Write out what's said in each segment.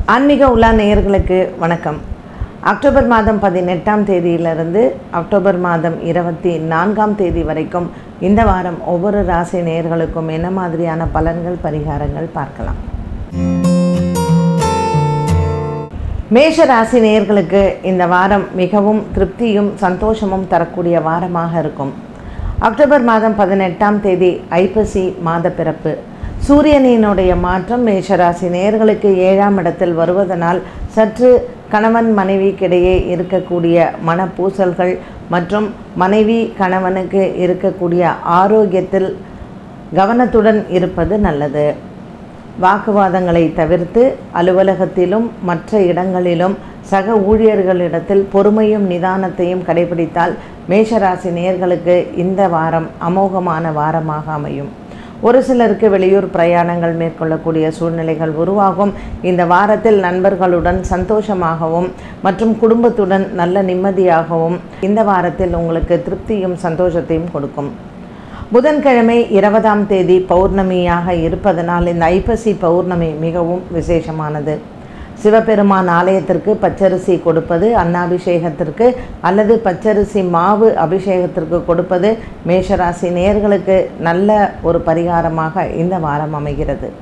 ஆன்மீக உலா நேயர்களுக்கு வணக்கம் அக்டோபர் மாதம் பதினெட்டாம் தேதியிலிருந்து அக்டோபர் மாதம் இருபத்தி நான்காம் தேதி வரைக்கும் இந்த வாரம் ஒவ்வொரு ராசி நேயர்களுக்கும் என்ன மாதிரியான பலன்கள் பரிகாரங்கள் பார்க்கலாம் மேஷ ராசி நேயர்களுக்கு இந்த வாரம் மிகவும் திருப்தியும் சந்தோஷமும் தரக்கூடிய வாரமாக இருக்கும் அக்டோபர் மாதம் பதினெட்டாம் தேதி ஐப்பசி மாத பிறப்பு சூரியனினுடைய மாற்றம் மேஷராசி நேயர்களுக்கு ஏழாம் இடத்தில் வருவதனால் சற்று கணவன் மனைவிக்கிடையே இருக்கக்கூடிய மனப்பூசல்கள் மற்றும் மனைவி கணவனுக்கு இருக்கக்கூடிய ஆரோக்கியத்தில் கவனத்துடன் இருப்பது நல்லது வாக்குவாதங்களை தவிர்த்து அலுவலகத்திலும் மற்ற இடங்களிலும் சக ஊழியர்களிடத்தில் பொறுமையும் நிதானத்தையும் கடைபிடித்தால் மேஷராசி நேயர்களுக்கு இந்த வாரம் அமோகமான வாரமாக அமையும் ஒரு சிலருக்கு வெளியூர் பிரயாணங்கள் மேற்கொள்ளக்கூடிய சூழ்நிலைகள் உருவாகும் இந்த வாரத்தில் நண்பர்களுடன் சந்தோஷமாகவும் மற்றும் குடும்பத்துடன் நல்ல நிம்மதியாகவும் இந்த வாரத்தில் உங்களுக்கு திருப்தியும் சந்தோஷத்தையும் கொடுக்கும் புதன்கிழமை இருபதாம் தேதி பௌர்ணமியாக இருப்பதனால் இந்த ஐப்பசி பௌர்ணமி மிகவும் விசேஷமானது சிவபெருமான் ஆலயத்திற்கு பச்சரிசி கொடுப்பது அன்னாபிஷேகத்திற்கு அல்லது பச்சரிசி மாவு அபிஷேகத்திற்கு கொடுப்பது மேஷராசி நேயர்களுக்கு நல்ல ஒரு பரிகாரமாக இந்த வாரம் அமைகிறது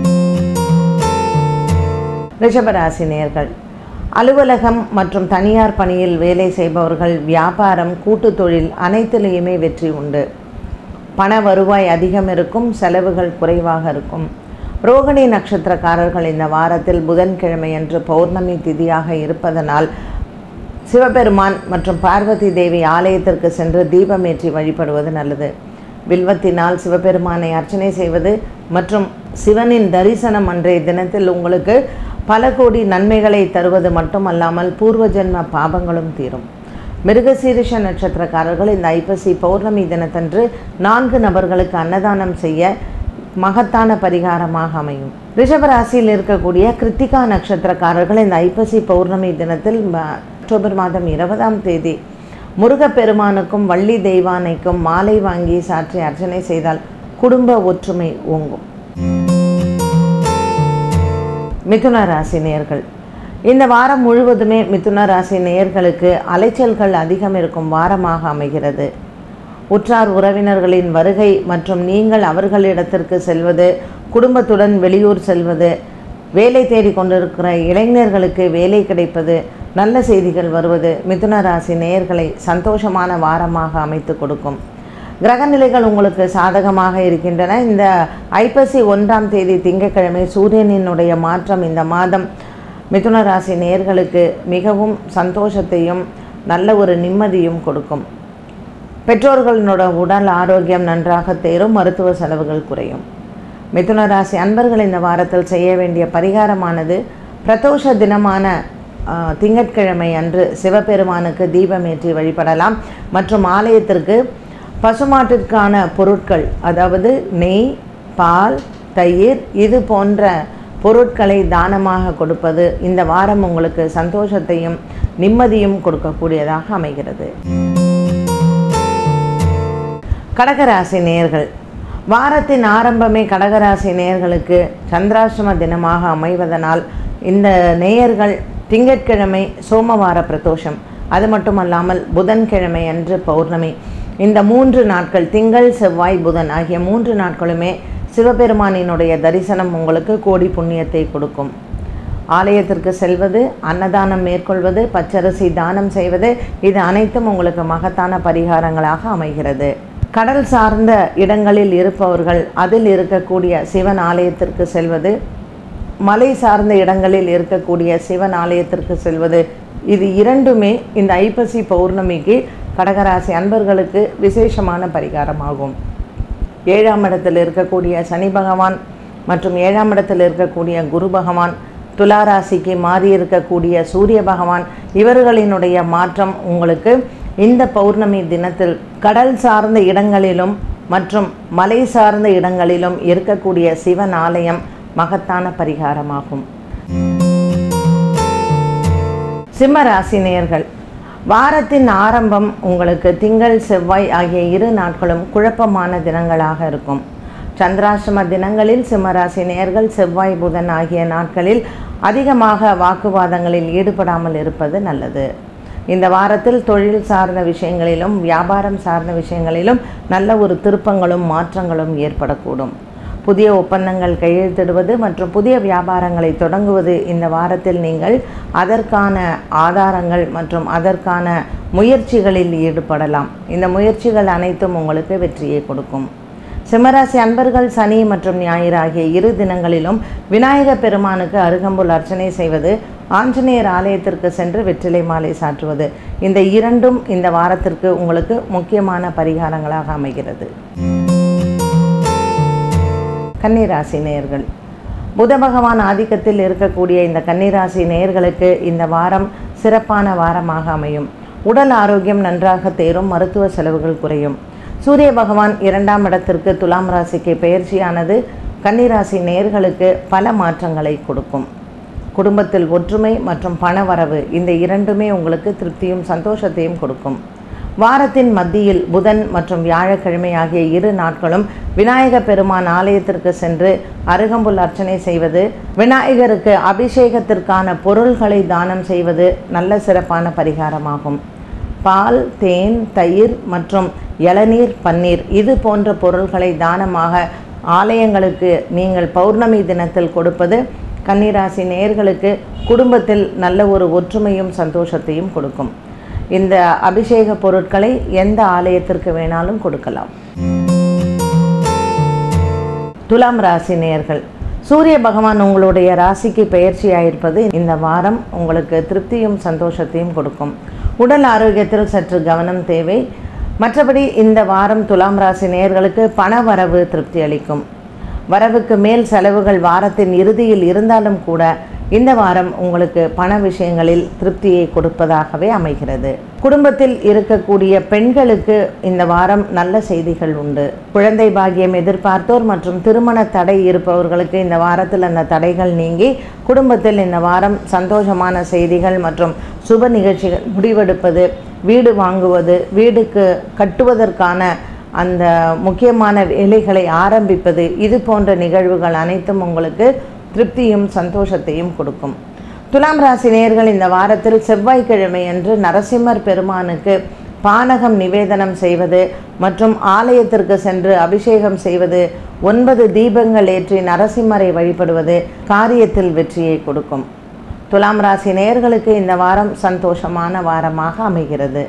ரிஷபராசி நேயர்கள் அலுவலகம் மற்றும் தனியார் பணியில் வேலை செய்பவர்கள் வியாபாரம் கூட்டுத் தொழில் அனைத்திலேயுமே வெற்றி உண்டு பண வருவாய் அதிகம் இருக்கும் செலவுகள் குறைவாக இருக்கும் ரோகிணி நட்சத்திரக்காரர்கள் இந்த வாரத்தில் புதன்கிழமையன்று பௌர்ணமி திதியாக இருப்பதனால் சிவபெருமான் மற்றும் பார்வதி தேவி ஆலயத்திற்கு சென்று தீபமேற்றி வழிபடுவது நல்லது வில்வத்தினால் சிவபெருமானை அர்ச்சனை செய்வது மற்றும் சிவனின் தரிசனம் அன்றைய தினத்தில் உங்களுக்கு பல கோடி நன்மைகளை தருவது மட்டுமல்லாமல் பூர்வ ஜென்ம பாபங்களும் தீரும் மிருகசீரிஷ நட்சத்திரக்காரர்கள் இந்த ஐப்பசி பௌர்ணமி தினத்தன்று நான்கு நபர்களுக்கு அன்னதானம் செய்ய மகத்தான பரிகாரமாக அமையும் ரிஷபராசியில் இருக்கக்கூடிய கிருத்திகா நட்சத்திரக்காரர்கள் இந்த ஐப்பசி பௌர்ணமி தினத்தில் ம- அக்டோபர் மாதம் இருபதாம் தேதி முருகப்பெருமானுக்கும் வள்ளி தெய்வானைக்கும் மாலை வாங்கி சாற்றி அர்ச்சனை செய்தால் குடும்ப ஒற்றுமை ஓங்கும் மிதுன ராசி நேயர்கள் இந்த வாரம் முழுவதுமே மிதுன ராசி நேயர்களுக்கு அலைச்சல்கள் அதிகம் இருக்கும் வாரமாக அமைகிறது உற்றார் உறவினர்களின் வருகை மற்றும் நீங்கள் அவர்களிடத்திற்கு செல்வது குடும்பத்துடன் வெளியூர் செல்வது வேலை தேடி கொண்டிருக்கிற இளைஞர்களுக்கு வேலை கிடைப்பது நல்ல செய்திகள் வருவது மிதுன ராசி நேயர்களை சந்தோஷமான வாரமாக அமைத்து கொடுக்கும் கிரகநிலைகள் உங்களுக்கு சாதகமாக இருக்கின்றன இந்த ஐப்பசி ஒன்றாம் தேதி திங்கட்கிழமை சூரியனினுடைய மாற்றம் இந்த மாதம் மிதுன ராசி நேயர்களுக்கு மிகவும் சந்தோஷத்தையும் நல்ல ஒரு நிம்மதியும் கொடுக்கும் பெற்றோர்களினோட உடல் ஆரோக்கியம் நன்றாக தேரும் மருத்துவ செலவுகள் குறையும் மிதுன ராசி அன்பர்கள் இந்த வாரத்தில் செய்ய வேண்டிய பரிகாரமானது பிரதோஷ தினமான ஆ, திங்கட்கிழமை அன்று சிவபெருமானுக்கு தீபமேற்றி வழிபடலாம் மற்றும் ஆலயத்திற்கு பசுமாட்டிற்கான பொருட்கள் அதாவது நெய் பால் தயிர் இது போன்ற பொருட்களை தானமாக கொடுப்பது இந்த வாரம் உங்களுக்கு சந்தோஷத்தையும் நிம்மதியும் கொடுக்கக்கூடியதாக அமைகிறது கடகராசி நேயர்கள் வாரத்தின் ஆரம்பமே கடகராசி நேயர்களுக்கு சந்திராஷ்டம தினமாக அமைவதனால் இந்த நேயர்கள் திங்கட்கிழமை சோமவார பிரதோஷம் அது மட்டுமல்லாமல் புதன்கிழமை அன்று பௌர்ணமி இந்த மூன்று நாட்கள் திங்கள் செவ்வாய் புதன் ஆகிய மூன்று நாட்களுமே சிவபெருமானினுடைய தரிசனம் உங்களுக்கு கோடி புண்ணியத்தை கொடுக்கும் ஆலயத்திற்கு செல்வது அன்னதானம் மேற்கொள்வது பச்சரிசி தானம் செய்வது இது அனைத்தும் உங்களுக்கு மகத்தான பரிகாரங்களாக அமைகிறது கடல் சார்ந்த இடங்களில் இருப்பவர்கள் அதில் இருக்கக்கூடிய சிவன் ஆலயத்திற்கு செல்வது மலை சார்ந்த இடங்களில் இருக்கக்கூடிய சிவன் ஆலயத்திற்கு செல்வது இது இரண்டுமே இந்த ஐப்பசி பௌர்ணமிக்கு கடகராசி அன்பர்களுக்கு விசேஷமான பரிகாரமாகும் ஏழாம் இடத்தில் இருக்கக்கூடிய சனி பகவான் மற்றும் ஏழாம் இடத்தில் இருக்கக்கூடிய குரு பகவான் துலா ராசிக்கு மாறி இருக்கக்கூடிய சூரிய பகவான் இவர்களினுடைய மாற்றம் உங்களுக்கு இந்த பௌர்ணமி தினத்தில் கடல் சார்ந்த இடங்களிலும் மற்றும் மலை சார்ந்த இடங்களிலும் இருக்கக்கூடிய சிவன் ஆலயம் மகத்தான பரிகாரமாகும் சிம்ம ராசி நேயர்கள் வாரத்தின் ஆரம்பம் உங்களுக்கு திங்கள் செவ்வாய் ஆகிய இரு நாட்களும் குழப்பமான தினங்களாக இருக்கும் சந்திராசிரம தினங்களில் சிம்மராசி நேர்கள் செவ்வாய் புதன் ஆகிய நாட்களில் அதிகமாக வாக்குவாதங்களில் ஈடுபடாமல் இருப்பது நல்லது இந்த வாரத்தில் தொழில் சார்ந்த விஷயங்களிலும் வியாபாரம் சார்ந்த விஷயங்களிலும் நல்ல ஒரு திருப்பங்களும் மாற்றங்களும் ஏற்படக்கூடும் புதிய ஒப்பந்தங்கள் கையெழுத்திடுவது மற்றும் புதிய வியாபாரங்களை தொடங்குவது இந்த வாரத்தில் நீங்கள் அதற்கான ஆதாரங்கள் மற்றும் அதற்கான முயற்சிகளில் ஈடுபடலாம் இந்த முயற்சிகள் அனைத்தும் உங்களுக்கு வெற்றியை கொடுக்கும் சிம்மராசி அன்பர்கள் சனி மற்றும் ஞாயிறு ஆகிய இரு தினங்களிலும் விநாயக பெருமானுக்கு அருகம்புல் அர்ச்சனை செய்வது ஆஞ்சநேயர் ஆலயத்திற்கு சென்று வெற்றிலை மாலை சாற்றுவது இந்த இரண்டும் இந்த வாரத்திற்கு உங்களுக்கு முக்கியமான பரிகாரங்களாக அமைகிறது கன்னிராசி நேயர்கள் புத பகவான் ஆதிக்கத்தில் இருக்கக்கூடிய இந்த கன்னிராசி நேயர்களுக்கு இந்த வாரம் சிறப்பான வாரமாக அமையும் உடல் ஆரோக்கியம் நன்றாக தேரும் மருத்துவ செலவுகள் குறையும் சூரிய பகவான் இரண்டாம் இடத்திற்கு துலாம் ராசிக்கு பெயர்ச்சியானது கன்னிராசி நேயர்களுக்கு பல மாற்றங்களை கொடுக்கும் குடும்பத்தில் ஒற்றுமை மற்றும் பணவரவு இந்த இரண்டுமே உங்களுக்கு திருப்தியும் சந்தோஷத்தையும் கொடுக்கும் வாரத்தின் மத்தியில் புதன் மற்றும் வியாழக்கிழமை ஆகிய இரு நாட்களும் விநாயக பெருமான் ஆலயத்திற்கு சென்று அருகம்புல் அர்ச்சனை செய்வது விநாயகருக்கு அபிஷேகத்திற்கான பொருள்களை தானம் செய்வது நல்ல சிறப்பான பரிகாரமாகும் பால் தேன் தயிர் மற்றும் இளநீர் பன்னீர் இது போன்ற பொருள்களை தானமாக ஆலயங்களுக்கு நீங்கள் பௌர்ணமி தினத்தில் கொடுப்பது கன்னிராசி நேயர்களுக்கு குடும்பத்தில் நல்ல ஒரு ஒற்றுமையும் சந்தோஷத்தையும் கொடுக்கும் இந்த அபிஷேக பொருட்களை எந்த ஆலயத்திற்கு வேணாலும் கொடுக்கலாம் துலாம் ராசி நேயர்கள் சூரிய பகவான் உங்களுடைய ராசிக்கு பெயர்ச்சியாயிருப்பது இந்த வாரம் உங்களுக்கு திருப்தியும் சந்தோஷத்தையும் கொடுக்கும் உடல் ஆரோக்கியத்தில் சற்று கவனம் தேவை மற்றபடி இந்த வாரம் துலாம் ராசி நேயர்களுக்கு பண வரவு திருப்தி அளிக்கும் வரவுக்கு மேல் செலவுகள் வாரத்தின் இறுதியில் இருந்தாலும் கூட இந்த வாரம் உங்களுக்கு பண விஷயங்களில் திருப்தியை கொடுப்பதாகவே அமைகிறது குடும்பத்தில் இருக்கக்கூடிய பெண்களுக்கு இந்த வாரம் நல்ல செய்திகள் உண்டு குழந்தை பாக்கியம் எதிர்பார்த்தோர் மற்றும் திருமண தடை இருப்பவர்களுக்கு இந்த வாரத்தில் அந்த தடைகள் நீங்கி குடும்பத்தில் இந்த வாரம் சந்தோஷமான செய்திகள் மற்றும் சுப நிகழ்ச்சிகள் முடிவெடுப்பது வீடு வாங்குவது வீடுக்கு கட்டுவதற்கான அந்த முக்கியமான வேலைகளை ஆரம்பிப்பது இது போன்ற நிகழ்வுகள் அனைத்தும் உங்களுக்கு திருப்தியும் சந்தோஷத்தையும் கொடுக்கும் துலாம் ராசி நேயர்கள் இந்த வாரத்தில் செவ்வாய்க்கிழமை அன்று நரசிம்மர் பெருமானுக்கு பானகம் நிவேதனம் செய்வது மற்றும் ஆலயத்திற்கு சென்று அபிஷேகம் செய்வது ஒன்பது தீபங்கள் ஏற்றி நரசிம்மரை வழிபடுவது காரியத்தில் வெற்றியை கொடுக்கும் துலாம் ராசி நேயர்களுக்கு இந்த வாரம் சந்தோஷமான வாரமாக அமைகிறது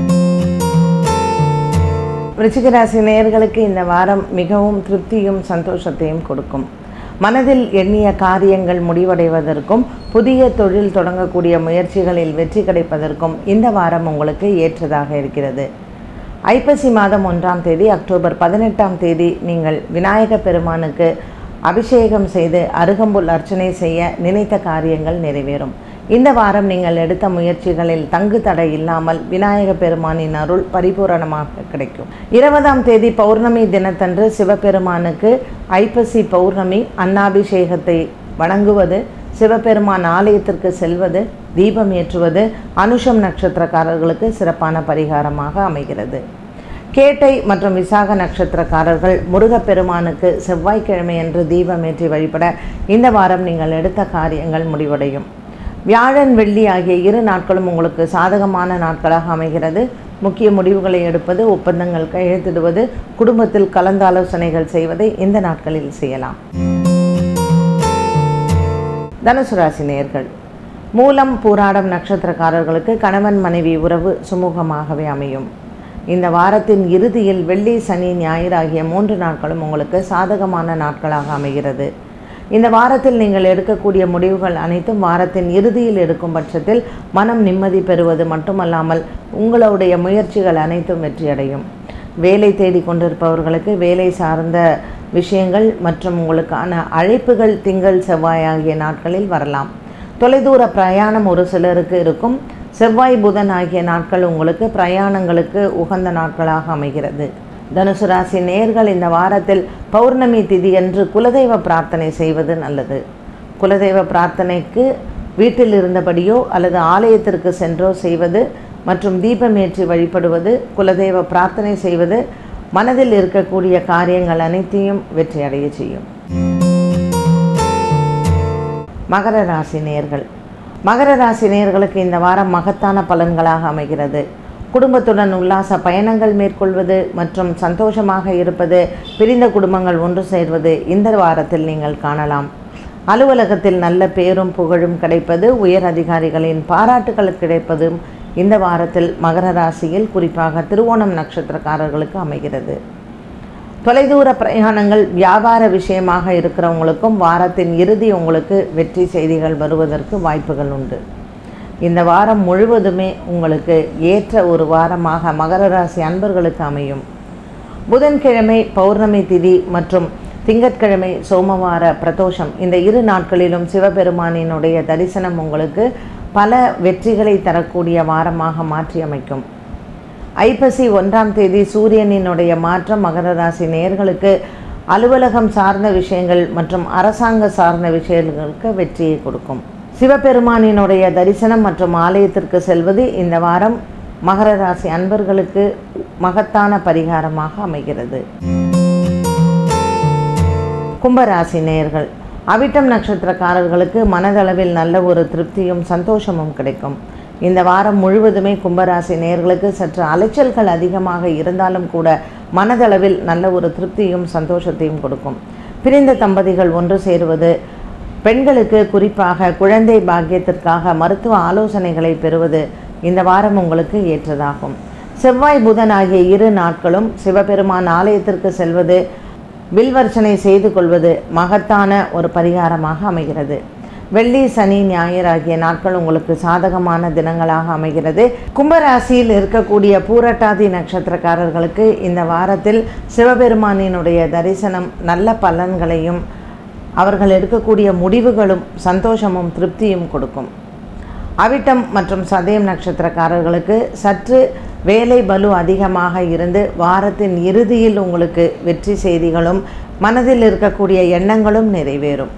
விருச்சிக ராசி நேயர்களுக்கு இந்த வாரம் மிகவும் திருப்தியும் சந்தோஷத்தையும் கொடுக்கும் மனதில் எண்ணிய காரியங்கள் முடிவடைவதற்கும் புதிய தொழில் தொடங்கக்கூடிய முயற்சிகளில் வெற்றி கிடைப்பதற்கும் இந்த வாரம் உங்களுக்கு ஏற்றதாக இருக்கிறது ஐப்பசி மாதம் ஒன்றாம் தேதி அக்டோபர் பதினெட்டாம் தேதி நீங்கள் விநாயக பெருமானுக்கு அபிஷேகம் செய்து அருகம்புல் அர்ச்சனை செய்ய நினைத்த காரியங்கள் நிறைவேறும் இந்த வாரம் நீங்கள் எடுத்த முயற்சிகளில் தங்கு தடை இல்லாமல் விநாயக பெருமானின் அருள் பரிபூரணமாக கிடைக்கும் இருபதாம் தேதி பௌர்ணமி தினத்தன்று சிவபெருமானுக்கு ஐப்பசி பௌர்ணமி அன்னாபிஷேகத்தை வணங்குவது சிவபெருமான் ஆலயத்திற்கு செல்வது தீபம் ஏற்றுவது அனுஷம் நட்சத்திரக்காரர்களுக்கு சிறப்பான பரிகாரமாக அமைகிறது கேட்டை மற்றும் விசாக நட்சத்திரக்காரர்கள் முருகப்பெருமானுக்கு செவ்வாய்க்கிழமை என்று தீபம் ஏற்றி வழிபட இந்த வாரம் நீங்கள் எடுத்த காரியங்கள் முடிவடையும் வியாழன் வெள்ளி ஆகிய இரு நாட்களும் உங்களுக்கு சாதகமான நாட்களாக அமைகிறது முக்கிய முடிவுகளை எடுப்பது ஒப்பந்தங்கள் கையெழுத்திடுவது குடும்பத்தில் கலந்தாலோசனைகள் செய்வதை இந்த நாட்களில் செய்யலாம் தனுசு ராசி நேயர்கள் மூலம் பூராடம் நட்சத்திரக்காரர்களுக்கு கணவன் மனைவி உறவு சுமூகமாகவே அமையும் இந்த வாரத்தின் இறுதியில் வெள்ளி சனி ஞாயிறு ஆகிய மூன்று நாட்களும் உங்களுக்கு சாதகமான நாட்களாக அமைகிறது இந்த வாரத்தில் நீங்கள் எடுக்கக்கூடிய முடிவுகள் அனைத்தும் வாரத்தின் இறுதியில் எடுக்கும் பட்சத்தில் மனம் நிம்மதி பெறுவது மட்டுமல்லாமல் உங்களுடைய முயற்சிகள் அனைத்தும் வெற்றியடையும் வேலை தேடி கொண்டிருப்பவர்களுக்கு வேலை சார்ந்த விஷயங்கள் மற்றும் உங்களுக்கான அழைப்புகள் திங்கள் செவ்வாய் ஆகிய நாட்களில் வரலாம் தொலைதூர பிரயாணம் ஒரு சிலருக்கு இருக்கும் செவ்வாய் புதன் ஆகிய நாட்கள் உங்களுக்கு பிரயாணங்களுக்கு உகந்த நாட்களாக அமைகிறது தனுசு ராசி நேர்கள் இந்த வாரத்தில் பௌர்ணமி திதியன்று குலதெய்வ பிரார்த்தனை செய்வது நல்லது குலதெய்வ பிரார்த்தனைக்கு வீட்டில் இருந்தபடியோ அல்லது ஆலயத்திற்கு சென்றோ செய்வது மற்றும் தீபமேற்றி வழிபடுவது குலதெய்வ பிரார்த்தனை செய்வது மனதில் இருக்கக்கூடிய காரியங்கள் அனைத்தையும் வெற்றி அடைய செய்யும் மகர ராசி நேர்கள் மகர ராசி நேர்களுக்கு இந்த வாரம் மகத்தான பலன்களாக அமைகிறது குடும்பத்துடன் உல்லாச பயணங்கள் மேற்கொள்வது மற்றும் சந்தோஷமாக இருப்பது பிரிந்த குடும்பங்கள் ஒன்று சேர்வது இந்த வாரத்தில் நீங்கள் காணலாம் அலுவலகத்தில் நல்ல பேரும் புகழும் கிடைப்பது உயர் அதிகாரிகளின் பாராட்டுகள் கிடைப்பதும் இந்த வாரத்தில் மகர ராசியில் குறிப்பாக திருவோணம் நட்சத்திரக்காரர்களுக்கு அமைகிறது தொலைதூர பிரயாணங்கள் வியாபார விஷயமாக இருக்கிறவங்களுக்கும் வாரத்தின் இறுதி உங்களுக்கு வெற்றி செய்திகள் வருவதற்கு வாய்ப்புகள் உண்டு இந்த வாரம் முழுவதுமே உங்களுக்கு ஏற்ற ஒரு வாரமாக மகர ராசி அன்பர்களுக்கு அமையும் புதன்கிழமை பௌர்ணமி திதி மற்றும் திங்கட்கிழமை சோமவார பிரதோஷம் இந்த இரு நாட்களிலும் சிவபெருமானினுடைய தரிசனம் உங்களுக்கு பல வெற்றிகளை தரக்கூடிய வாரமாக மாற்றி அமைக்கும் ஐப்பசி ஒன்றாம் தேதி சூரியனினுடைய மாற்றம் மகர ராசி நேயர்களுக்கு அலுவலகம் சார்ந்த விஷயங்கள் மற்றும் அரசாங்க சார்ந்த விஷயங்களுக்கு வெற்றியை கொடுக்கும் சிவபெருமானினுடைய தரிசனம் மற்றும் ஆலயத்திற்கு செல்வது இந்த வாரம் மகர ராசி அன்பர்களுக்கு மகத்தான பரிகாரமாக அமைகிறது கும்பராசி நேயர்கள் அவிட்டம் நட்சத்திரக்காரர்களுக்கு மனதளவில் நல்ல ஒரு திருப்தியும் சந்தோஷமும் கிடைக்கும் இந்த வாரம் முழுவதுமே கும்பராசி நேயர்களுக்கு சற்று அலைச்சல்கள் அதிகமாக இருந்தாலும் கூட மனதளவில் நல்ல ஒரு திருப்தியும் சந்தோஷத்தையும் கொடுக்கும் பிரிந்த தம்பதிகள் ஒன்று சேருவது பெண்களுக்கு குறிப்பாக குழந்தை பாக்கியத்திற்காக மருத்துவ ஆலோசனைகளை பெறுவது இந்த வாரம் உங்களுக்கு ஏற்றதாகும் செவ்வாய் புதன் ஆகிய இரு நாட்களும் சிவபெருமான் ஆலயத்திற்கு செல்வது வில்வர்ச்சனை செய்து கொள்வது மகத்தான ஒரு பரிகாரமாக அமைகிறது வெள்ளி சனி ஞாயிறு ஆகிய நாட்கள் உங்களுக்கு சாதகமான தினங்களாக அமைகிறது கும்பராசியில் இருக்கக்கூடிய பூரட்டாதி நட்சத்திரக்காரர்களுக்கு இந்த வாரத்தில் சிவபெருமானினுடைய தரிசனம் நல்ல பலன்களையும் அவர்கள் எடுக்கக்கூடிய முடிவுகளும் சந்தோஷமும் திருப்தியும் கொடுக்கும் அவிட்டம் மற்றும் சதயம் நட்சத்திரக்காரர்களுக்கு சற்று வேலை பலு அதிகமாக இருந்து வாரத்தின் இறுதியில் உங்களுக்கு வெற்றி செய்திகளும் மனதில் இருக்கக்கூடிய எண்ணங்களும் நிறைவேறும்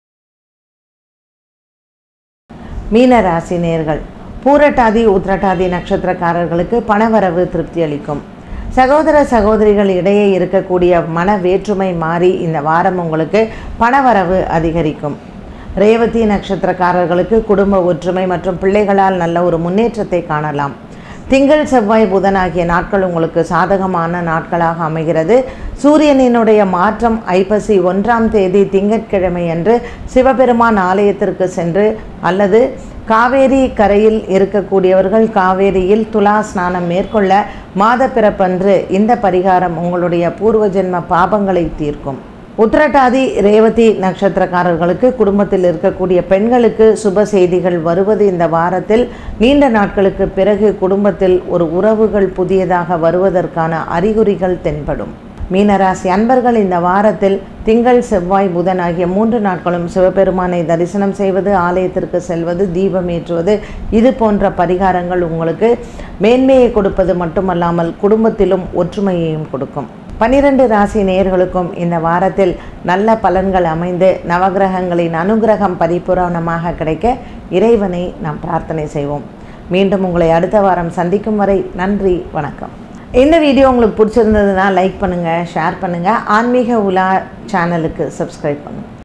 மீன ராசி நேர்கள் பூரட்டாதி உத்திரட்டாதி நட்சத்திரக்காரர்களுக்கு பணவரவு திருப்தி அளிக்கும் சகோதர சகோதரிகள் இடையே இருக்கக்கூடிய மன வேற்றுமை மாறி இந்த வாரம் உங்களுக்கு பணவரவு அதிகரிக்கும் ரேவதி நட்சத்திரக்காரர்களுக்கு குடும்ப ஒற்றுமை மற்றும் பிள்ளைகளால் நல்ல ஒரு முன்னேற்றத்தை காணலாம் திங்கள் செவ்வாய் புதன் ஆகிய நாட்கள் உங்களுக்கு சாதகமான நாட்களாக அமைகிறது சூரியனினுடைய மாற்றம் ஐப்பசி ஒன்றாம் தேதி திங்கட்கிழமை அன்று சிவபெருமான் ஆலயத்திற்கு சென்று அல்லது காவேரி கரையில் இருக்கக்கூடியவர்கள் காவேரியில் துலா ஸ்நானம் மேற்கொள்ள மாத பிறப்பன்று இந்த பரிகாரம் உங்களுடைய பூர்வ ஜென்ம பாபங்களை தீர்க்கும் உத்திரட்டாதி ரேவதி நட்சத்திரக்காரர்களுக்கு குடும்பத்தில் இருக்கக்கூடிய பெண்களுக்கு சுப செய்திகள் வருவது இந்த வாரத்தில் நீண்ட நாட்களுக்கு பிறகு குடும்பத்தில் ஒரு உறவுகள் புதியதாக வருவதற்கான அறிகுறிகள் தென்படும் மீனராசி அன்பர்கள் இந்த வாரத்தில் திங்கள் செவ்வாய் புதன் ஆகிய மூன்று நாட்களும் சிவபெருமானை தரிசனம் செய்வது ஆலயத்திற்கு செல்வது தீபம் ஏற்றுவது இது போன்ற பரிகாரங்கள் உங்களுக்கு மேன்மையை கொடுப்பது மட்டுமல்லாமல் குடும்பத்திலும் ஒற்றுமையையும் கொடுக்கும் பனிரெண்டு ராசி நேயர்களுக்கும் இந்த வாரத்தில் நல்ல பலன்கள் அமைந்து நவகிரகங்களின் அனுகிரகம் பரிபூரணமாக கிடைக்க இறைவனை நாம் பிரார்த்தனை செய்வோம் மீண்டும் உங்களை அடுத்த வாரம் சந்திக்கும் வரை நன்றி வணக்கம் இந்த வீடியோ உங்களுக்கு பிடிச்சிருந்ததுன்னா லைக் பண்ணுங்கள் ஷேர் பண்ணுங்கள் ஆன்மீக உலா சேனலுக்கு சப்ஸ்கிரைப் பண்ணுங்கள்